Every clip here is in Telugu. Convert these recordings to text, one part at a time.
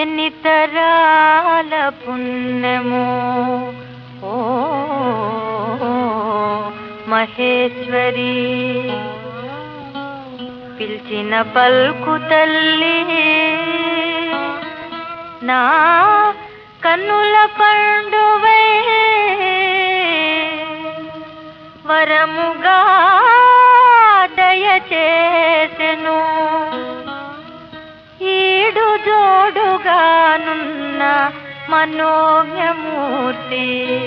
ఎన్ని తరాల పుణ్యము ఓ మహేశ్వరి పిలిచిన పల్కు తల్లి నా కన్నుల పండువై వరముగా దయచేసెను ఈడు జోడుగానున్న మనోజ్ఞమూర్తి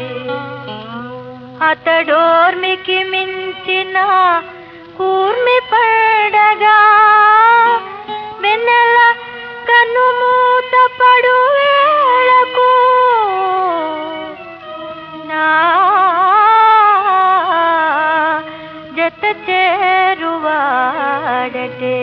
అతడోర్మికి మించిన కూర్మి పడగా వెన్నెల కనుమూత పడు వేళకు నా జత చేరువాడటే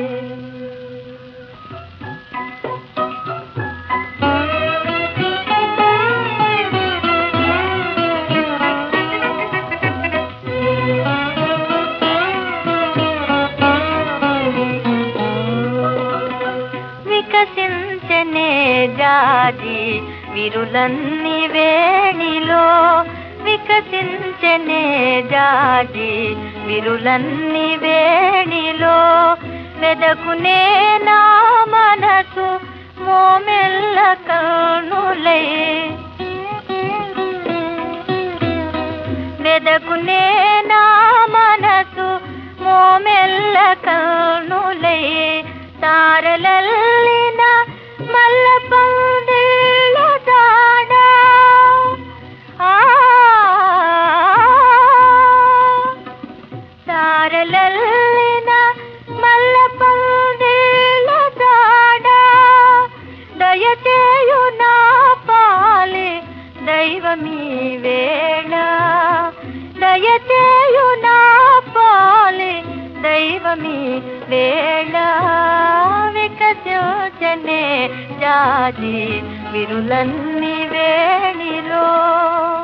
వికసించనే జాజి విరులన్ని వేణిలో వికసించనే జాజి విరులన్ని వేణిలో వెదకునే నా మనసు మోమెల్ల కనులై వెదకునే నా మనసు మోమెల్ల కనులై తారలల్లిన మల్ల పందిళ్ళ దాడ ఆ తారలల్లిన మల్ల పందిళ్ళ దాడ దయచేయు నా పాలి దైవమీ వేళ దయచేయు నా పాలి దైవమీ వేళ వికసించనే జాతి విరులన్ని వేణిలో